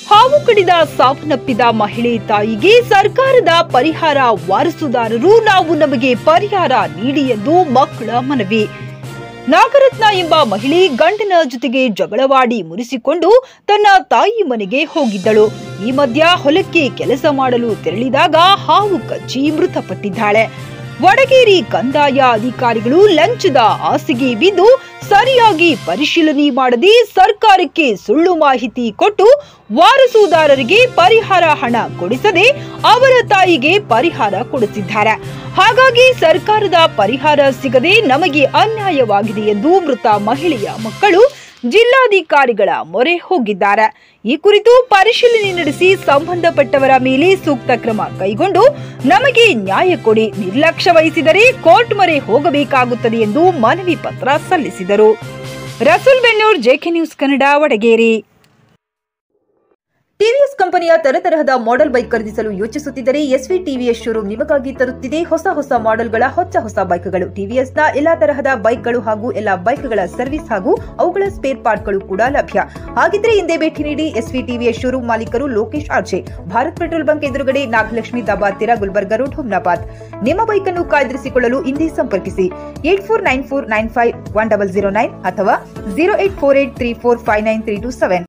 ಹಾವು ಕಡಿದ ಸಾವನ್ನಪ್ಪಿದ ಮಹಿಳೆ ತಾಯಿಗೆ ಸರ್ಕಾರದ ಪರಿಹಾರ ವಾರಸುದಾರರು ನಾವು ನಮಗೆ ಪರಿಹಾರ ನೀಡಿ ಎಂದು ಮಕ್ಕಳ ಮನವಿ ನಾಗರತ್ನ ಎಂಬ ಮಹಿಳೆ ಗಂಡನ ಜೊತೆಗೆ ಜಗಳವಾಡಿ ಮುರಿಸಿಕೊಂಡು ತನ್ನ ತಾಯಿ ಮನೆಗೆ ಹೋಗಿದ್ದಳು ಈ ಮಧ್ಯ ಹೊಲಕ್ಕೆ ಕೆಲಸ ಮಾಡಲು ತೆರಳಿದಾಗ ಹಾವು ಕಚ್ಚಿ ಮೃತಪಟ್ಟಿದ್ದಾಳೆ ವಡಗೇರಿ ಕಂದಾಯ ಅಧಿಕಾರಿಗಳು ಲಂಚದ ಆಸೆಗೆ ಬಿದ್ದು ಸರಿಯಾಗಿ ಪರಿಶೀಲನೆ ಮಾಡದೆ ಸರ್ಕಾರಕ್ಕೆ ಸುಳ್ಳು ಮಾಹಿತಿ ಕೊಟ್ಟು ವಾರಸುದಾರರಿಗೆ ಪರಿಹಾರ ಹಣ ಕೊಡಿಸದೆ ಅವರ ತಾಯಿಗೆ ಪರಿಹಾರ ಕೊಡಿಸಿದ್ದಾರೆ ಹಾಗಾಗಿ ಸರ್ಕಾರದ ಪರಿಹಾರ ಸಿಗದೆ ನಮಗೆ ಅನ್ಯಾಯವಾಗಿದೆ ಎಂದು ಮೃತ ಮಹಿಳೆಯ ಮಕ್ಕಳು ಜಿಲ್ಲಾಧಿಕಾರಿಗಳ ಮೊರೆ ಹೋಗಿದ್ದಾರೆ ಈ ಕುರಿತು ಪರಿಶೀಲನೆ ನಡೆಸಿ ಸಂಬಂಧಪಟ್ಟವರ ಮೇಲೆ ಸೂಕ್ತ ಕ್ರಮ ಕೈಗೊಂಡು ನಮಗೆ ನ್ಯಾಯ ಕೊಡಿ ನಿರ್ಲಕ್ಷ್ಯ ವಹಿಸಿದರೆ ಕೋರ್ಟ್ ಮೊರೆ ಹೋಗಬೇಕಾಗುತ್ತದೆ ಎಂದು ಮನವಿ ಪತ್ರ ಸಲ್ಲಿಸಿದರು Rasool Bennur JK news Kannada Vadageri TVS ಕಂಪನಿಯ ತರತರಹದ ಮಾಡೆಲ್ ಬೈಕ್ ಖರೀದಿಸಲು ಯೋಚಿಸುತ್ತಿದ್ದರೆ ಎಸ್ವಿ ಟಿವಿಎಸ್ ಶೋರೂಮ್ ನಿಮಗಾಗಿ ತರುತ್ತಿದೆ ಹೊಸ ಹೊಸ ಮಾಡೆಲ್ಗಳ ಹೊಸ ಹೊಸ ಬೈಕ್ಗಳು ಟಿವಿಎಸ್ನ ಎಲ್ಲಾ ತರಹದ ಬೈಕ್ಗಳು ಹಾಗೂ ಎಲ್ಲಾ ಬೈಕ್ಗಳ ಸರ್ವಿಸ್ ಹಾಗೂ ಅವುಗಳ ಸ್ಪೇರ್ ಪಾರ್ಟ್ಗಳು ಕೂಡ ಲಭ್ಯ ಹಾಗಿದ್ರೆ ಹಿಂದೆ ಭೇಟಿ ನೀಡಿ ಎಸ್ವಿ ಟಿವಿಎಸ್ ಶೋರೂಮ್ ಮಾಲೀಕರು Lokesh RJ Bharat petrol bunk ಎದುರುಗಡೆ ನಾಗಲಕ್ಷ್ಮಿ ದಾಬಾದ್ ತೀರ ಗುಲ್ಬರ್ಗ ರೋಡ್ ಹುಮ್ನಾಬಾದ್ ನಿಮ್ಮ ಬೈಕ್ ಅನ್ನು ಕಾಯ್ದಿರಿಸಿಕೊಳ್ಳಲು ಹಿಂದೆ ಸಂಪರ್ಕಿಸಿ eight four nine four nine five one double zero nine ಅಥವಾ zero eight four eight three four five nine three two seven